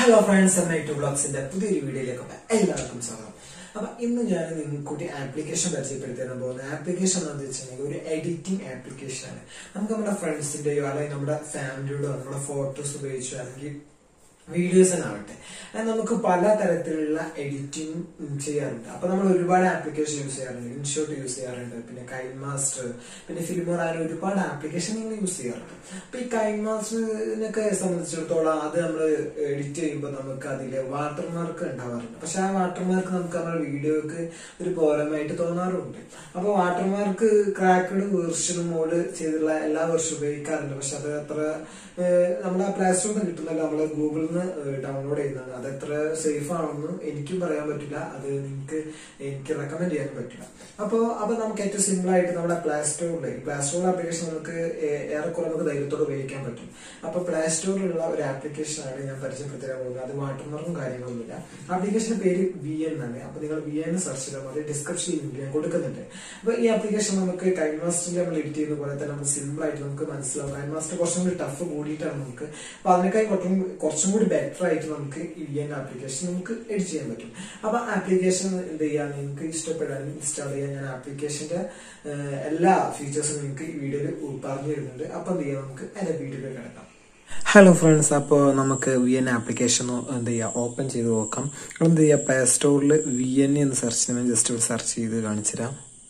Hello friends M I two ബ്ലോഗ്സിന്റെ പുതിയൊരു വീഡിയോയിലേക്ക് എല്ലാവർക്കും സ്വാഗതം അപ്പൊ ഇന്ന് ഞാൻ നിങ്ങൾക്ക് ആപ്ലിക്കേഷൻ പരിചയപ്പെടുത്താൻ പോകുന്ന ആപ്ലിക്കേഷൻ എന്ന് വെച്ചിട്ടുണ്ടെങ്കിൽ ഒരു എഡിറ്റിംഗ് ആപ്ലിക്കേഷൻ ആണ് നമുക്ക് നമ്മുടെ ഫ്രണ്ട്സിന്റെയോ അല്ലെങ്കിൽ നമ്മുടെ ഫാമിലിയോടോ നമ്മുടെ ഫോട്ടോസ് ഉപയോഗിച്ചോ അല്ലെങ്കിൽ വീഡിയോസ് ആവട്ടെ അത് നമുക്ക് പല തരത്തിലുള്ള എഡിറ്റിംഗ് ചെയ്യാറുണ്ട് അപ്പൊ നമ്മൾ ഒരുപാട് ആപ്ലിക്കേഷൻ യൂസ് ചെയ്യാറുണ്ട് ഇൻഷോട്ട് യൂസ് ചെയ്യാറുണ്ട് പിന്നെ കൈൻ മാസ്റ്റർ പിന്നെ ഫിലിമർ അങ്ങനെ ഒരുപാട് ആപ്ലിക്കേഷൻ നിങ്ങൾ യൂസ് ചെയ്യാറുണ്ട് അപ്പൊ ഈ കൈൻ മാസ്റ്ററിനൊക്കെ സംബന്ധിച്ചിടത്തോളം അത് നമ്മൾ എഡിറ്റ് ചെയ്യുമ്പോൾ നമുക്ക് അതില് വാട്ടർമാർക്ക് ഉണ്ടാവാറുണ്ട് പക്ഷെ ആ വാട്ടർമാർക്ക് നമുക്ക് നമ്മുടെ വീഡിയോക്ക് ഒരു പോരമായിട്ട് തോന്നാറുണ്ട് അപ്പൊ വാട്ടർമാർക്ക് ക്രാക്കഡ് വേർഷനും മോഡ് ചെയ്തുള്ള എല്ലാ വേർഷനും ഉപയോഗിക്കാറുണ്ട് പക്ഷെ അത് അത്ര നമ്മൾ ആ പ്ലേ സ്റ്റോറിൽ നിന്ന് കിട്ടുന്നില്ല നമ്മൾ ഗൂഗിളിൽ നിന്ന് ഡൗൺലോഡ് ചെയ്യുന്നതാണ് അത് എത്ര സേഫ് ആണെന്ന് എനിക്കും പറയാൻ പറ്റില്ല അത് നിങ്ങൾക്ക് എനിക്ക് റെക്കമെൻഡ് ചെയ്യാൻ പറ്റില്ല അപ്പോ അപ്പൊ നമുക്ക് ഏറ്റവും സിമ്പിൾ ആയിട്ട് നമ്മുടെ പ്ലേ സ്റ്റോറിൽ ഈ പ്ലേ സ്റ്റോർ ആപ്ലിക്കേഷൻ നമുക്ക് ഏ- ഏറെക്കുറെ നമുക്ക് ധൈര്യത്തോടെ ഉപയോഗിക്കാൻ പറ്റും അപ്പൊ പ്ലേ സ്റ്റോറിലുള്ള ഒരു ആപ്ലിക്കേഷൻ ആണ് ഞാൻ പരിചയപ്പെടുത്താൻ പോകുന്നത് അത് വാട്ടർമാർക്കും കാര്യങ്ങളൊന്നുമില്ല ആപ്ലിക്കേഷന്റെ പേര് വി എൻ ആണ് അപ്പൊ നിങ്ങൾ വി എൻ സെർച്ച് ചെയ്താൽ മതി ഡിസ്ക്രിപ്ഷനിൽ ലിങ്ക് ഞാൻ കൊടുക്കുന്നുണ്ട് അപ്പൊ ഈ ആപ്ലിക്കേഷൻ നമുക്ക് കൈമാസ്റ്ററിൽ നമ്മൾ എഡിറ്റ് ചെയ്യുന്ന പോലെ തന്നെ നമുക്ക് സിമ്പിൾ ആയിട്ട് നമുക്ക് മനസ്സിലാവും കൈമാസ്റ്റർ കുറച്ചും കൂടി ടഫ് കൂടിയിട്ടാണ് നമുക്ക് അപ്പൊ അതിനേക്കാൾ കുറച്ചും കുറച്ചും കൂടി ബെറ്റർ ആയിട്ട് നമുക്ക് ഈ വി എൻ ആപ്ലിക്കേഷൻ നമുക്ക് എഡിറ്റ് ചെയ്യാൻ പറ്റും അപ്പൊ ആപ്ലിക്കേഷൻ എന്ത് ചെയ്യാൻ നിങ്ങൾക്ക് ഇഷ്ടപ്പെടാനും ഇൻസ്റ്റാൾ ചെയ്യാൻ ഞാൻ ആപ്ലിക്കേഷന്റെ എല്ലാ ഫീച്ചേഴ്സും നിങ്ങൾക്ക് ഈ വീഡിയോയിൽ പറഞ്ഞു തരുന്നുണ്ട് അപ്പൊ എന്ത് ചെയ്യാം നമുക്ക് അതിന്റെ വീഡിയോയിൽ കിടക്കാം ഹലോ ഫ്രണ്ട്സ് അപ്പോൾ നമുക്ക് വി എൻ ആപ്ലിക്കേഷൻ എന്ത് ചെയ്യുക ഓപ്പൺ ചെയ്ത് നോക്കാം എന്ത് ചെയ്യുക പ്ലേ സ്റ്റോറിൽ വി എൻ എന്ന് സെർച്ച് ചെയ്യാൻ ജസ്റ്റ് ഒരു സെർച്ച് ചെയ്ത് കാണിച്ചു തരാം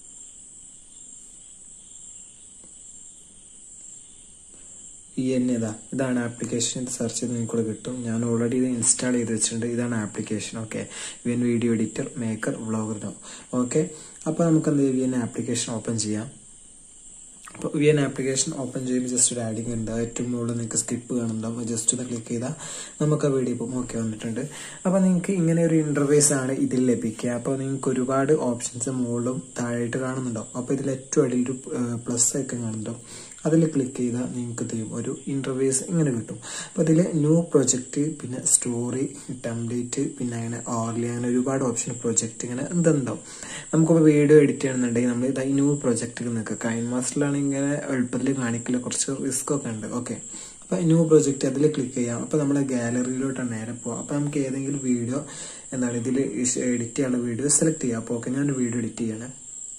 ഇ എൻ ഇതാ ഇതാണ് ആപ്ലിക്കേഷൻ ഇത് സെർച്ച് ചെയ്ത് നിങ്ങൾക്ക് കിട്ടും ഞാൻ ഓൾറെഡി ഇത് ഇൻസ്റ്റാൾ ചെയ്ത് വെച്ചിട്ടുണ്ട് ഇതാണ് application okay V N video editor maker vlogger okay അപ്പോൾ നമുക്ക് എന്ത് വി എൻ ആപ്ലിക്കേഷൻ ഓപ്പൺ ചെയ്യാം അപ്പോൾ വി എൻ ആപ്ലിക്കേഷൻ ഓപ്പൺ ചെയ്യുമ്പോൾ ജസ്റ്റ് ഒരു ആഡിങ് ഉണ്ട് ഏറ്റവും മുകളിൽ നിങ്ങൾക്ക് സ്കിപ്പ് കാണുന്നുണ്ടാവും ജസ്റ്റ് ഒന്ന് ക്ലിക്ക് ചെയ്താൽ നമുക്ക് ആ വീഡിയോ ഇപ്പം ഓക്കെ വന്നിട്ടുണ്ട് അപ്പോൾ നിങ്ങൾക്ക് ഇങ്ങനെ ഒരു ഇന്റർഫേസ് ആണ് ഇതിൽ ലഭിക്കുക അപ്പോൾ നിങ്ങൾക്ക് ഒരുപാട് ഓപ്ഷൻസ് മുകളിലും താഴെയായിട്ട് കാണുന്നുണ്ടാവും അപ്പോൾ ഇതിൽ ഏറ്റവും അടിയിൽ ഒരു പ്ലസ് ഒക്കെ കാണുന്നുണ്ടാവും അതിൽ ക്ലിക്ക് ചെയ്താൽ നിങ്ങൾക്ക് ചെയ്യും ഒരു ഇന്റർഫേസ് ഇങ്ങനെ കിട്ടും അപ്പോൾ ഇതിൽ ന്യൂ പ്രൊജക്റ്റ് പിന്നെ സ്റ്റോറി ടെംപ്ലേറ്റ് പിന്നെ അങ്ങനെ ഓർലി അങ്ങനെ ഒരുപാട് ഓപ്ഷൻ പ്രൊജക്റ്റ് ഇങ്ങനെ എന്തുണ്ടാവും നമുക്കിപ്പോൾ വീഡിയോ എഡിറ്റ് ചെയ്യണമെന്നുണ്ടെങ്കിൽ നമ്മൾ ഇത് ന്യൂ പ്രൊജക്റ്റ് നിൽക്കുക കൈൻ മാസ്റ്ററിലാണ് ഇങ്ങനെ എളുപ്പത്തിൽ കാണിക്കില്ല കുറച്ച് റിസ്ക് ഒക്കെ ഉണ്ട് ഓക്കെ അപ്പോൾ ന്യൂ പ്രൊജക്റ്റ് അതിൽ ക്ലിക്ക് ചെയ്യാം അപ്പോൾ നമ്മൾ ഗാലറിയിലോട്ടാണ് നേരെ പോകാം അപ്പോൾ നമുക്ക് ഏതെങ്കിലും വീഡിയോ എന്താണ് ഇതിൽ എഡിറ്റ് ചെയ്യാനുള്ള വീഡിയോ സെലക്ട് ചെയ്യാം അപ്പോൾ ഓക്കെ ഞാൻ വീഡിയോ എഡിറ്റ് ചെയ്യണേ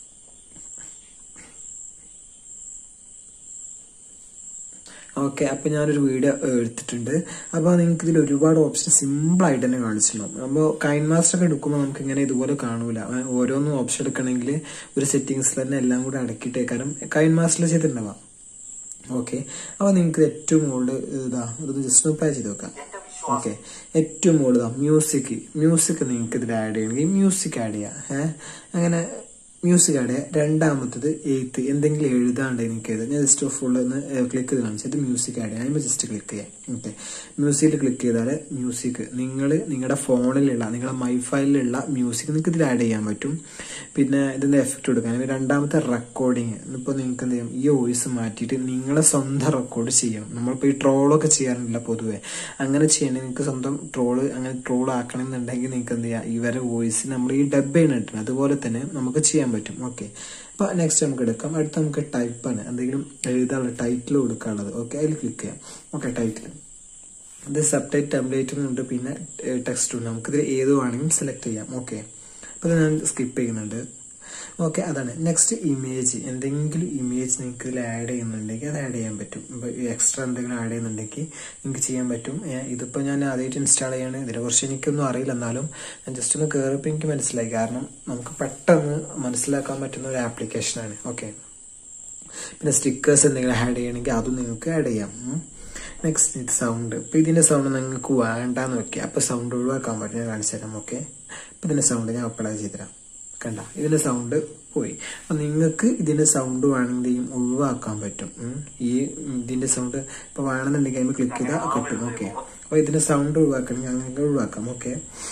ഓക്കെ അപ്പൊ ഞാനൊരു വീഡിയോ എടുത്തിട്ടുണ്ട് അപ്പോൾ നിങ്ങൾക്ക് ഇതിൽ ഒരുപാട് ഓപ്ഷൻ സിമ്പിൾ ആയിട്ട് തന്നെ കാണിച്ചിട്ടുണ്ടാവും അപ്പോൾ കൈൻ മാസ്റ്റർ ഒക്കെ എടുക്കുമ്പോൾ നമുക്ക് ഇങ്ങനെ ഇതുപോലെ കാണൂല അഹ് ഓരോന്നും ഓപ്ഷൻ എടുക്കണമെങ്കിൽ ഒരു സെറ്റിങ്സിൽ തന്നെ എല്ലാം കൂടെ അടക്കിയിട്ടേക്കാരം കൈൻ മാസ്റ്ററിൽ ചെയ്തിട്ടുണ്ടാവാം ഓക്കെ അപ്പോൾ നിങ്ങൾക്ക് ഏറ്റവും മുകളിൽ ഇതാ ഇതൊന്ന് ജസ്റ്റ് ഒന്ന് പ്ലേ ചെയ്ത് നോക്കാം ഓക്കെ ഏറ്റവും മുകളിൽ ഇതാ മ്യൂസിക് മ്യൂസിക് നിങ്ങൾക്ക് ഇതിൽ ആഡ് ചെയ്യണമെങ്കിൽ മ്യൂസിക് ആഡ് ചെയ്യാം ഏഹ് അങ്ങനെ മ്യൂസിക് ആഡ് ചെയ്യാം രണ്ടാമത്തത് എയ്ത്ത് എന്തെങ്കിലും എഴുതാണ്ട് എനിക്ക് എഴുതാം ഞാൻ ജസ്റ്റ് ഫുൾ ഒന്ന് ക്ലിക്ക് ചെയ്ത് കാണിച്ചിട്ട് മ്യൂസിക് ആഡ് ചെയ്യാം അതിന് ജസ്റ്റ് ക്ലിക്ക് ചെയ്യാം ഓക്കെ മ്യൂസിക്കിൽ ക്ലിക്ക് ചെയ്താൽ മ്യൂസിക് നിങ്ങൾ നിങ്ങളുടെ ഫോണിലുള്ള നിങ്ങളുടെ മൈ ഫയലിലുള്ള മ്യൂസിക് നിങ്ങൾക്ക് ഇതിൽ ആഡ് ചെയ്യാൻ പറ്റും പിന്നെ ഇതിന്റെ എഫക്റ്റ് കൊടുക്കാൻ പിന്നെ രണ്ടാമത്തെ റെക്കോർഡിങ് ഇപ്പോൾ നിങ്ങൾക്ക് എന്ത് ചെയ്യും ഈ വോയിസ് മാറ്റിയിട്ട് നിങ്ങളെ സ്വന്തം റെക്കോർഡ് ചെയ്യണം നമ്മളിപ്പോൾ ഈ ട്രോളൊക്കെ ചെയ്യാറില്ല പൊതുവെ അങ്ങനെ ചെയ്യണമെങ്കിൽ നിങ്ങൾക്ക് സ്വന്തം ട്രോള് അങ്ങനെ ട്രോൾ ആക്കണമെന്നുണ്ടെങ്കിൽ നിങ്ങൾക്ക് എന്ത് ചെയ്യാം ഇവരെ വോയിസ് നമ്മൾ ഈ ഡബ് ചെയ്യണിട്ടുണ്ട് അതുപോലെ തന്നെ നമുക്ക് ചെയ്യാൻ പറ്റും ഓക്കെ അപ്പൊ നെക്സ്റ്റ് നമുക്ക് എടുക്കാം അടുത്ത നമുക്ക് ടൈപ്പാണ് എന്തെങ്കിലും എഴുതാനുള്ള ടൈറ്റിൽ കൊടുക്കാനുള്ളത് ഓക്കെ അതിൽ ക്ലിക്ക് ചെയ്യാം ഓക്കെ ടൈറ്റിൽ ഇത് സബ് ടൈറ്റ് ടെംപ്ലേറ്റും ഉണ്ട് പിന്നെ ടെക്സ്റ്റ് ഉണ്ട് നമുക്കിത് ഏത് വേണമെങ്കിലും സെലക്ട് ചെയ്യാം ഓക്കെ അപ്പോൾ ഞാൻ സ്കിപ്പ് ചെയ്യുന്നുണ്ട് ഓക്കെ അതാണ് നെക്സ്റ്റ് ഇമേജ് എന്തെങ്കിലും ഇമേജ് നിങ്ങൾക്ക് ഇതിൽ ആഡ് ചെയ്യുന്നുണ്ടെങ്കിൽ അത് ആഡ് ചെയ്യാൻ പറ്റും ഇപ്പോൾ എക്സ്ട്രാ എന്തെങ്കിലും ആഡ് ചെയ്യുന്നുണ്ടെങ്കിൽ നിങ്ങൾക്ക് ചെയ്യാൻ പറ്റും ഏ, ഇതിപ്പോൾ ഞാൻ ആദ്യമായിട്ട് ഇൻസ്റ്റാൾ ചെയ്യാണ് ഇതിനെക്കുറിച്ച് എനിക്കൊന്നും അറിയില്ല എന്നാലും ഞാൻ ജസ്റ്റ് ഒന്ന് കയറിയപ്പോൾ എനിക്ക് മനസ്സിലായി കാരണം നമുക്ക് പെട്ടെന്ന് മനസ്സിലാക്കാൻ പറ്റുന്ന ഒരു ആപ്ലിക്കേഷനാണ് ഓക്കെ പിന്നെ സ്റ്റിക്കേഴ്സ് എന്തെങ്കിലും ആഡ് ചെയ്യണമെങ്കിൽ അതും നിങ്ങൾക്ക് ആഡ് ചെയ്യാം നെക്സ്റ്റ് ഇത് സൗണ്ട് ഇപ്പൊ ഇതിന്റെ സൗണ്ട് നിങ്ങൾക്ക് വേണ്ടാന്ന് വെക്കുക അപ്പൊ സൗണ്ട് ഒഴിവാക്കാൻ പറ്റും ഞാൻ കാണിച്ചു തരാം ഓക്കെ അപ്പൊ ഇതിന്റെ സൗണ്ട് ഞാൻ അപ്ലൈ ചെയ്തുതരാം കണ്ട ഇതിന്റെ സൗണ്ട് പോയി അപ്പൊ നിങ്ങൾക്ക് ഇതിന്റെ സൗണ്ട് വേണമെങ്കിൽ ഒഴിവാക്കാൻ പറ്റും ഉം. ഈ ഇതിന്റെ സൗണ്ട് ഇപ്പൊ വേണമെന്നുണ്ടെങ്കിൽ അതിന് ക്ലിക്ക് ചെയ്താൽ കിട്ടും ഓക്കെ അപ്പൊ ഇതിന്റെ സൗണ്ട് ഒഴിവാക്കണമെങ്കിൽ അങ്ങനെ ഒഴിവാക്കാം ഓക്കെ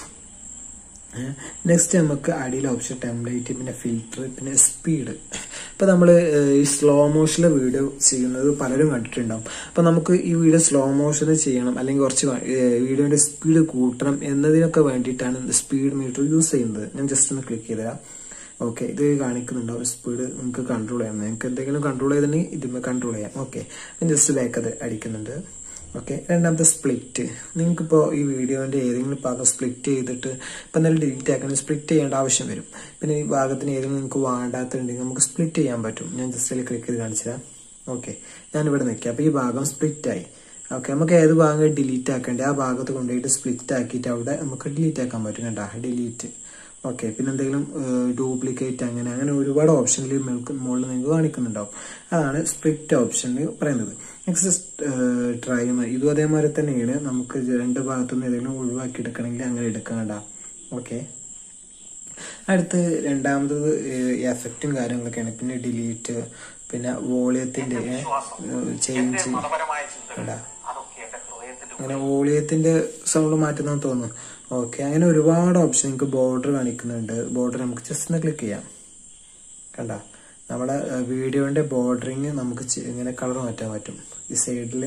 നെക്സ്റ്റ് നമുക്ക് അടിയിൽ ഓപ്ഷൻ ടെംപ്ലേറ്റ് പിന്നെ ഫിൽറ്റർ പിന്നെ സ്പീഡ് ഇപ്പൊ നമ്മൾ ഈ സ്ലോ മോഷനിൽ വീഡിയോ ചെയ്യുന്നത് പലരും കണ്ടിട്ടുണ്ടാവും അപ്പൊ നമുക്ക് ഈ വീഡിയോ സ്ലോ മോഷനിൽ ചെയ്യണം അല്ലെങ്കിൽ കുറച്ച് വീഡിയോയുടെ സ്പീഡ് കൂട്ടണം എന്നതിനൊക്കെ വേണ്ടിയിട്ടാണ് സ്പീഡ് മീറ്റർ യൂസ് ചെയ്യുന്നത് ഞാൻ ജസ്റ്റ് ഒന്ന് ക്ലിക്ക് ചെയ്തുതരാം ഓക്കെ ഇത് കാണിക്കുന്നുണ്ടാവും സ്പീഡ് നിങ്ങൾക്ക് കൺട്രോൾ ചെയ്യാം നിങ്ങൾക്ക് എന്തെങ്കിലും കൺട്രോൾ ചെയ്തിട്ടുണ്ടെങ്കിൽ ഇതിന്മേൽ കൺട്രോൾ ചെയ്യാം ഓക്കെ ഞാൻ ജസ്റ്റ് ബാക്ക് അത് അടിക്കുന്നുണ്ട് ഓക്കെ രണ്ടാമത്തെ സ്പ്ലിറ്റ് നിങ്ങൾക്കിപ്പോൾ ഈ വീഡിയോന്റെ ഏതെങ്കിലും ഭാഗം സ്പ്ലിറ്റ് ചെയ്തിട്ട് ഇപ്പം എന്തായാലും ഡിലീറ്റ് ആക്കണം സ്പ്ലിറ്റ് ചെയ്യേണ്ട ആവശ്യം വരും പിന്നെ ഈ ഭാഗത്തിന് ഏതെങ്കിലും നിങ്ങൾക്ക് വേണ്ടാത്തുണ്ടെങ്കിൽ നമുക്ക് സ്പ്ലിറ്റ് ചെയ്യാൻ പറ്റും ഞാൻ ജസ്റ്റ് അതിൽ ക്ലിക്ക് ചെയ്ത് കാണിച്ചു തരാം ഓക്കെ ഞാനിവിടെ നിൽക്കാം അപ്പോൾ ഈ ഭാഗം സ്പ്ലിറ്റ് ആയി ഓക്കെ നമുക്ക് ഏത് ഭാഗം ഡിലീറ്റ് ആക്കേണ്ടത് ആ ഭാഗത്ത് കൊണ്ടുപോയിട്ട് സ്പ്ലിറ്റ് ആക്കിയിട്ട് അവിടെ നമുക്ക് ഡിലീറ്റ് ആക്കാൻ പറ്റും കണ്ടാ ഡിലീറ്റ് ഓക്കെ പിന്നെ എന്തെങ്കിലും ഡ്യൂപ്ലിക്കേറ്റ് അങ്ങനെ അങ്ങനെ ഒരുപാട് ഓപ്ഷനിൽ മുകളിൽ നിങ്ങൾക്ക് കാണിക്കുന്നുണ്ടാവും അതാണ് സ്പ്ലിറ്റ് ഓപ്ഷനിൽ പറയുന്നത് നെക്സ്റ്റ് ട്രൈം ഇതും അതേമാതിരി തന്നെയാണ് നമുക്ക് രണ്ട് ഭാഗത്തുനിന്ന് ഏതെങ്കിലും ഒഴിവാക്കി എടുക്കണമെങ്കിൽ അങ്ങനെ എടുക്കണ്ട ഓക്കെ അടുത്ത് രണ്ടാമത്തത് എഫക്റ്റും കാര്യങ്ങളൊക്കെയാണ് പിന്നെ ഡിലീറ്റ് പിന്നെ വോളിയത്തിന്റെ ചേഞ്ച് മതപരമായ ചിന്തകൾ കണ്ടാ അതൊക്കെ എന്റെ ഹൃദയത്തിന്റെ അങ്ങനെ വോളിയത്തിന്റെ സൗണ്ട് മാറ്റുന്ന തോന്നുന്നു ഓക്കെ അങ്ങനെ ഒരുപാട് ഓപ്ഷൻ നിങ്ങൾക്ക് ബോർഡർ കാണിക്കുന്നുണ്ട് ബോർഡർ നമുക്ക് ജസ്റ്റ് ഒന്ന് ക്ലിക്ക് ചെയ്യാം കണ്ട നമ്മുടെ വീഡിയോന്റെ ബോർഡറിങ് നമുക്ക് ചെ- ഇങ്ങനെ കളർ മാറ്റാൻ പറ്റും ഈ സൈഡിൽ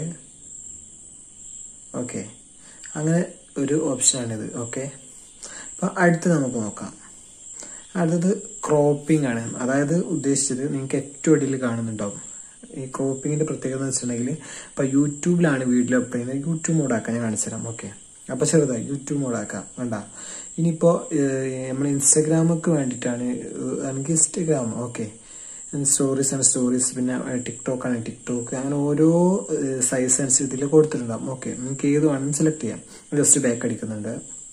ഓക്കെ അങ്ങനെ ഒരു ഓപ്ഷനാണിത് ഓക്കെ അപ്പൊ അടുത്ത് നമുക്ക് നോക്കാം അടുത്തത് ക്രോപ്പിംഗ് ആണ് അതായത് ഉദ്ദേശിച്ചത് നിങ്ങൾക്ക് ഏറ്റവും അടിയിൽ കാണുന്നുണ്ടാവും ഈ ക്രോപ്പിങ്ങിന്റെ പ്രത്യേകത എന്ന് വെച്ചിട്ടുണ്ടെങ്കിൽ ഇപ്പൊ യൂട്യൂബിലാണ് വീഡിയോ അപ്ലോഡ് ചെയ്യുന്നത് യൂട്യൂബ് മോഡാക്കാൻ ഞാൻ കാണിച്ചു തരാം ഓക്കെ അപ്പൊ ചെറുതായി യൂട്യൂബ് മോഡാക്കാം വേണ്ട ഇനിയിപ്പോ നമ്മൾ ഇൻസ്റ്റഗ്രാമൊക്കെ വേണ്ടിയിട്ടാണ് എനിക്ക് ഇൻസ്റ്റഗ്രാം ഓക്കെ സ്റ്റോറീസ് ആണ് സ്റ്റോറീസ് പിന്നെ ടിക്ടോക്ക് ആണ് ടിക്ടോക്ക് അങ്ങനെ ഓരോ സൈസ് അനുസരിച്ച് ഇതിൽ കൊടുത്തിട്ടുണ്ടാവും ഓക്കെ നിങ്ങൾക്ക് ഏത് വേണമെങ്കിലും സെലക്ട് ചെയ്യാം ജസ്റ്റ് ബാക്ക് അടിക്കുന്നുണ്ട്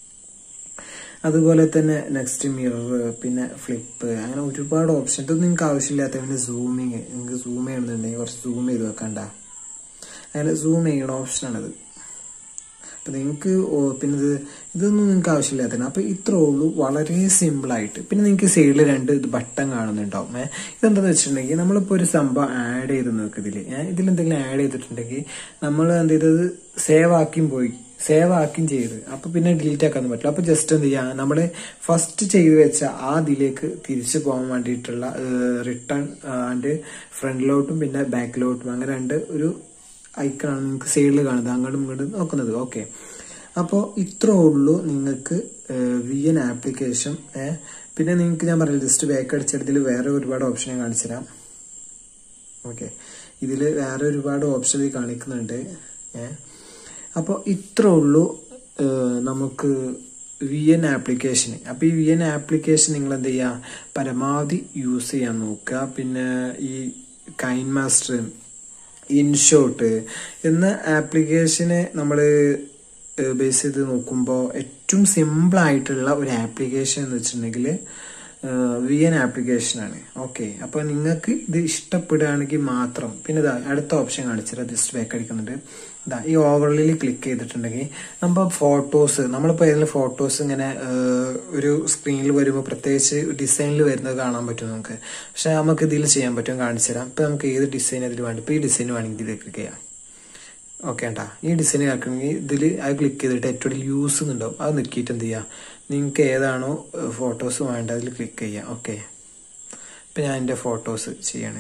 അതുപോലെ തന്നെ നെക്സ്റ്റ് മിറർ പിന്നെ ഫ്ലിപ്പ് അങ്ങനെ ഒരുപാട് ഓപ്ഷൻ ഇതൊന്നും നിങ്ങൾക്ക് ആവശ്യമില്ലാത്ത പിന്നെ സൂമിങ് നിങ്ങൾക്ക് സൂം ചെയ്യണമെന്നുണ്ടെങ്കിൽ കുറച്ച് സൂം ചെയ്ത് വെക്കണ്ട അങ്ങനെ സൂം ചെയ്യണ ഓപ്ഷനാണിത് അപ്പൊ നിങ്ങൾക്ക് പിന്നെ ഇത് ഇതൊന്നും നിങ്ങൾക്ക് ആവശ്യമില്ലാത്തതാണ് അപ്പൊ ഇത്രേ ഉള്ളൂ വളരെ സിമ്പിൾ ആയിട്ട് പിന്നെ നിങ്ങൾക്ക് സൈഡിൽ രണ്ട് ബട്ടൺ കാണുന്നുണ്ടാവും ഏഹ് ഇതെന്താന്ന് വെച്ചിട്ടുണ്ടെങ്കിൽ നമ്മളിപ്പോ ഒരു സംഭവം ആഡ് ചെയ്ത് നോക്ക് ഇതില് ഏഹ് ഇതിലെന്തെങ്കിലും ആഡ് ചെയ്തിട്ടുണ്ടെങ്കിൽ നമ്മൾ എന്ത് ചെയ്തത് സേവ് ആക്കിയും പോയി സേവ് ആക്കിയും ചെയ്ത് അപ്പൊ പിന്നെ ഡിലീറ്റ് ആക്കാൻ പറ്റില്ല അപ്പൊ ജസ്റ്റ് എന്ത് ചെയ്യാം നമ്മള് ഫസ്റ്റ് ചെയ്ത് വെച്ച ആ ഇതിലേക്ക് തിരിച്ചു പോകാൻ വേണ്ടിയിട്ടുള്ള റിട്ടേൺ ആൻഡ് ഫ്രണ്ടിലോട്ടും പിന്നെ ബാക്കിലോട്ടും അങ്ങനെ രണ്ട് ഒരു ഐക്കണാണ് നിങ്ങൾക്ക് സൈഡിൽ കാണുന്നത് അങ്ങോട്ടും ഇങ്ങോട്ടും നോക്കുന്നത് ഓക്കെ അപ്പോൾ ഇത്രേ ഉള്ളൂ നിങ്ങൾക്ക് വി എൻ ആപ്ലിക്കേഷൻ പിന്നെ നിങ്ങൾക്ക് ഞാൻ പറഞ്ഞില്ല ജസ്റ്റ് ബാക്ക് അടിച്ചെടുത്തിൽ വേറെ ഒരുപാട് ഓപ്ഷൻ ഞാൻ കാണിച്ചു തരാം ഓക്കെ ഇതിൽ വേറെ ഒരുപാട് ഓപ്ഷൻ ഇതിൽ കാണിക്കുന്നുണ്ട് ഏഹ് അപ്പോൾ ഇത്രേ ഉള്ളൂ ഏഹ് നമുക്ക് വി എൻ ആപ്ലിക്കേഷന് അപ്പോൾ ഈ വി എൻ ആപ്ലിക്കേഷൻ നിങ്ങൾ എന്ത് ചെയ്യുക പരമാവധി യൂസ് ചെയ്യാൻ നോക്കുക പിന്നെ ഈ കൈൻ മാസ്റ്റർ ഇൻഷോട്ട് എന്ന ആപ്ലിക്കേഷനെ നമ്മൾ ബേസ് ചെയ്ത് നോക്കുമ്പോൾ ഏറ്റവും സിമ്പിൾ ആയിട്ടുള്ള ഒരു ആപ്ലിക്കേഷൻ എന്ന് വെച്ചിട്ടുണ്ടെങ്കിൽ വി എൻ ആപ്ലിക്കേഷനാണ് ഓക്കെ അപ്പോൾ നിങ്ങൾക്ക് ഇത് ഇഷ്ടപ്പെടുകയാണെങ്കിൽ മാത്രം പിന്നെ ഇതാ അടുത്ത ഓപ്ഷൻ കാണിച്ചിട്ട് ജസ്റ്റ് ബാക്ക് അടിക്കുന്നുണ്ട് ഇതാ ഈ ഓവർലിൽ ക്ലിക്ക് ചെയ്തിട്ടുണ്ടെങ്കിൽ നമ്മൾ ഫോട്ടോസ് നമ്മളിപ്പോൾ ഏതെങ്കിലും ഫോട്ടോസ് ഇങ്ങനെ ഏഹ്, ഒരു സ്ക്രീനിൽ വരുമ്പോൾ പ്രത്യേകിച്ച് ഡിസൈനിൽ വരുന്നത് കാണാൻ പറ്റും നമുക്ക് പക്ഷെ നമുക്ക് ഇതിൽ ചെയ്യാൻ പറ്റും കാണിച്ചു തരാം ഇപ്പം നമുക്ക് ഏത് ഡിസൈൻ ഇതിൽ വേണ്ട ഇപ്പോൾ ഈ ഡിസൈൻ വേണമെങ്കിൽ ഇതിൽ ക്ലിക്ക് ചെയ്യാം ഓക്കെ ഏട്ടാ ഈ ഡിസൈൻ ആക്കണമെങ്കിൽ ഇതിൽ അത് ക്ലിക്ക് ചെയ്തിട്ട് ഏറ്റവും യൂസ് എന്നുണ്ടാവും അത് നിൽക്കിയിട്ട് എന്ത് ചെയ്യുക നിങ്ങൾക്ക് ഏതാണോ ഫോട്ടോസ് വേണ്ട അതിൽ ക്ലിക്ക് ചെയ്യാം ഓക്കെ ഇപ്പം ഞാൻ എൻ്റെ ഫോട്ടോസ് ചെയ്യാണ്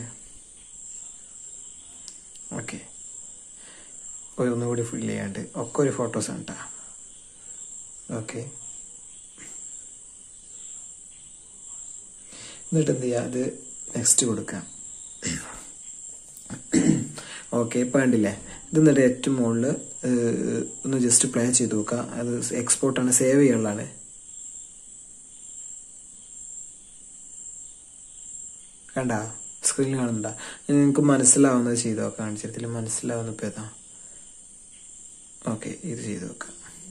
ഓക്കെ ഒന്നുകൂടി ഫിൽ ചെയ്യാണ്ട് ഒക്കെ ഒരു ഫോട്ടോസ് ആണ് കേട്ടോ ഓക്കെ എന്നിട്ട് എന്ത് ചെയ്യുക അത് നെക്സ്റ്റ് കൊടുക്കാം ഓക്കെ ഇപ്പം കണ്ടില്ലേ ഇത് എന്നിട്ട് ഏറ്റവും മുകളിൽ ഒന്ന് ജസ്റ്റ് പ്ലേ ചെയ്ത് നോക്കുക അത് എക്സ്പോർട്ടാണ് സേവ് ചെയ്യാനുള്ളതാണ് കണ്ട സ്ക്രീനിൽ കാണുന്നുണ്ട നിങ്ങൾക്ക് മനസ്സിലാവുന്നത് ചെയ്ത് നോക്കാം കാണിച്ചിടത്തിൽ മനസ്സിലാവുന്ന ഇപ്പം ഏതാ ഓക്കെ ഇത് ചെയ്ത് നോക്കാം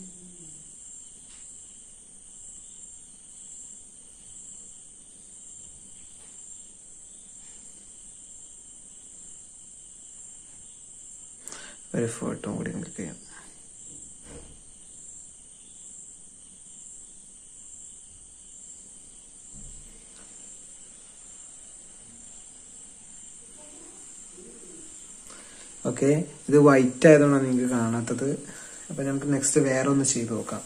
ഒരു ഫോട്ടോ കൂടി ക്ലിക്ക് ചെയ്യാം ഓക്കെ ഇത് വൈറ്റ് ആയതുകൊണ്ടാണ് നിങ്ങൾക്ക് കാണാത്തത് അപ്പൊ നമുക്ക് നെക്സ്റ്റ് വേറെ ഒന്ന് ചെയ്ത് നോക്കാം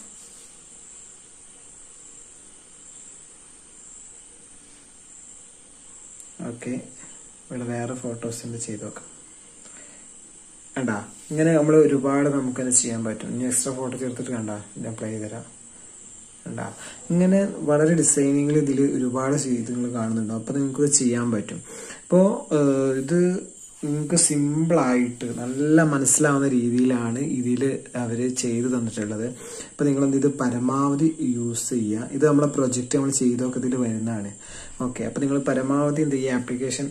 ഓക്കെ ഇവിടെ വേറെ ഫോട്ടോസ് ഉണ്ട് ചെയ്ത് നോക്കാം കണ്ടാ ഇങ്ങനെ നമ്മൾ ഒരുപാട് നമുക്കത് ചെയ്യാൻ പറ്റും ഇനി എക്സ്ട്രാ ഫോട്ടോ ചേർത്തിട്ട് കണ്ടാ ഞാൻ പ്ലേ ചെയ്തുതരാം കണ്ടാ ഇങ്ങനെ വളരെ ഡിസൈനിങ്ങിൽ ഇതിൽ ഒരുപാട് ചെയ്തുകൾ കാണുന്നുണ്ട് അപ്പൊ നിങ്ങൾക്ക് ഇത് ചെയ്യാൻ പറ്റും അപ്പോൾ ഇത് നിങ്ങൾക്ക് സിമ്പിളായിട്ട് നല്ല മനസ്സിലാവുന്ന രീതിയിലാണ് ഇതിൽ അവർ ചെയ്തു തന്നിട്ടുള്ളത് അപ്പോൾ നിങ്ങൾ എന്ത് ഇത് പരമാവധി യൂസ് ചെയ്യുക ഇത് നമ്മളെ പ്രൊജക്റ്റ് നമ്മൾ ചെയ്തൊക്കെ ഇതിൽ വരുന്നതാണ് ഓക്കെ അപ്പോൾ നിങ്ങൾ പരമാവധി എന്ത് ചെയ്യുക ആപ്ലിക്കേഷൻ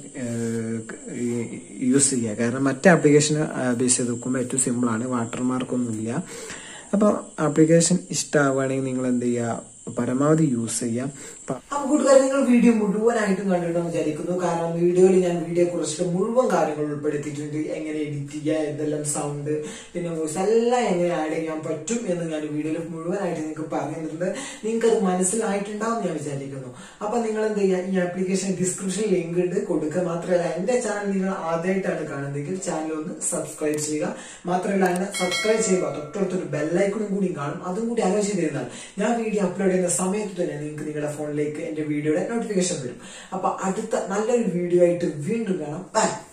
യൂസ് ചെയ്യുക കാരണം മറ്റേ ആപ്ലിക്കേഷനെ അപേക്ഷിച്ച് നോക്കുമ്പോൾ ഏറ്റവും സിമ്പിളാണ് വാട്ടർമാർക്കൊന്നുമില്ല അപ്പോൾ ആപ്ലിക്കേഷൻ ഇഷ്ടമാവുകയാണെങ്കിൽ നിങ്ങൾ എന്ത് ചെയ്യുക പരമാവധി യൂസ് ചെയ്യാം അപ്പൊ കൂട്ടുകാരെ നിങ്ങൾ വീഡിയോ മുഴുവനായിട്ടും കണ്ടിട്ടുണ്ടെന്ന് വിചാരിക്കുന്നു കാരണം വീഡിയോയിൽ ഞാൻ വീഡിയോ കുറിച്ചിട്ട് മുഴുവൻ കാര്യങ്ങൾ ഉൾപ്പെടുത്തിയിട്ടുണ്ട് എങ്ങനെ എഡിറ്റ് ചെയ്യുക എന്തെല്ലാം സൗണ്ട് പിന്നെ വോയിസ് എല്ലാം എങ്ങനെ ആഡ് ചെയ്യാൻ പറ്റും എന്ന് ഞാൻ വീഡിയോയിൽ മുഴുവനായിട്ട് നിങ്ങൾക്ക് പറഞ്ഞിട്ടുണ്ട് നിങ്ങൾക്ക് അത് മനസ്സിലായിട്ടുണ്ടാവും ഞാൻ വിചാരിക്കുന്നു അപ്പൊ നിങ്ങൾ എന്ത് ചെയ്യുക ഈ ആപ്ലിക്കേഷൻ ഡിസ്ക്രിപ്ഷൻ ലിങ്ക് ഇട്ട് കൊടുക്കുക മാത്രമല്ല എന്റെ ചാനൽ നിങ്ങൾ ആദ്യമായിട്ടാണ് കാണുന്നതെങ്കിൽ ചാനൽ ഒന്ന് സബ്സ്ക്രൈബ് ചെയ്യുക മാത്രമല്ല അതിനെ സബ്സ്ക്രൈബ് ചെയ്യുക തൊട്ടടുത്തൊരു ബെല്ലൈക്കണും കൂടി കാണും അതും കൂടി ആലോചിച്ച് ചെയ്തിരുന്നാൽ ഞാൻ വീഡിയോ അപ്ലോഡ് ചെയ്യുന്ന സമയത്ത് തന്നെ നിങ്ങൾക്ക് നിങ്ങളുടെ ഫോണിലേക്ക് എന്റെ വീഡിയോയുടെ നോട്ടിഫിക്കേഷൻ വരും അപ്പൊ അടുത്ത നല്ലൊരു വീഡിയോ ആയിട്ട് വീണ്ടും കാണാം ബൈ